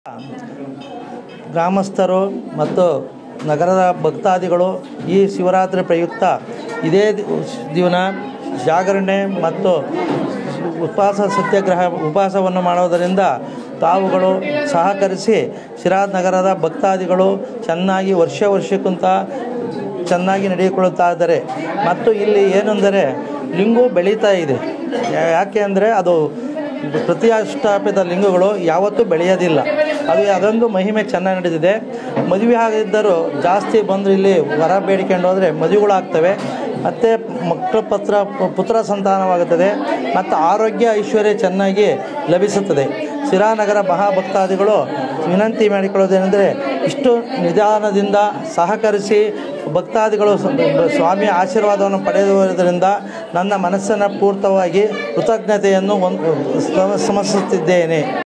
ಗ್ರಾಮಸ್ಥರು ಮತ್ತು ನಗರದ ಭಕ್ತಾದಿಗಳು ಈ ಶಿವರಾತ್ರಿ ಪ್ರಯುಕ್ತ ಇದೇ ದಿ- ದಿನ ಜಾಗರಣೆ ಮತ್ತು ಉಪವಾಸ ಸತ್ಯಾಗ್ರಹ ಉಪವಾಸವನ್ನು ಮಾಡೋದರಿಂದ ತಾವುಗಳು ಸಹಕರಿಸಿ ಶಿರಾದ್ ನಗರದ ಭಕ್ತಾದಿಗಳು ಚೆನ್ನಾಗಿ ವರ್ಷ ವರ್ಷಕ್ಕಿಂತ ಚೆನ್ನಾಗಿ ನಡೆದುಕೊಳ್ಳುತ್ತಾ ಇದ್ದಾರೆ ಮತ್ತು ಇಲ್ಲಿ ಏನೆಂದರೆ ಲಿಂಗು ಬೆಳೀತಾ ಇದೆ ಯಾ- ಯಾಕೆ ಅಂದರೆ ಅದು ಪ್ರತಿಷ್ಠಾಪಿತ ಲಿಂಗಗಳು ಯಾವತ್ತೂ ಬೆಳೆಯೋದಿಲ್ಲ ಅದು ಅದೊಂದು ಮಹಿಮೆ ಚೆನ್ನಾಗಿ ನಡೆದಿದೆ ಮದುವೆ ಆಗಿದ್ದರೂ ಜಾಸ್ತಿ ಬಂದು ಇಲ್ಲಿ ವರ ಬೇಡಿಕೊಂಡು ಹೋದರೆ ಮದುವೆಗಳಾಗ್ತವೆ ಮತ್ತು ಮಕ್ಕಳ ಪತ್ರ ಪುತ್ರ ಸಂತಾನವಾಗುತ್ತದೆ ಮತ್ತು ಆರೋಗ್ಯ ಐಶ್ವರ್ಯ ಚೆನ್ನಾಗಿ ಲಭಿಸುತ್ತದೆ ಶಿರಾನಗರ ಮಹಾಭಕ್ತಾದಿಗಳು ವಿನಂತಿ ಮಾಡಿಕೊಳ್ಳೋದೇನೆಂದರೆ ಇಷ್ಟು ನಿಧಾನದಿಂದ ಸಹಕರಿಸಿ ಭಕ್ತಾದಿಗಳು ಸ- ಸ್ವಾಮಿಯ ಆಶೀರ್ವಾದವನ್ನು ಪಡೆಯುವುದರಿಂದ ನನ್ನ ಮನಸ್ಸನ್ನು ಪೂರ್ತವಾಗಿ ಕೃತಜ್ಞತೆಯನ್ನು ಒಂದು ಸಮರ್ಪಿಸುತ್ತಿದ್ದೇನೆ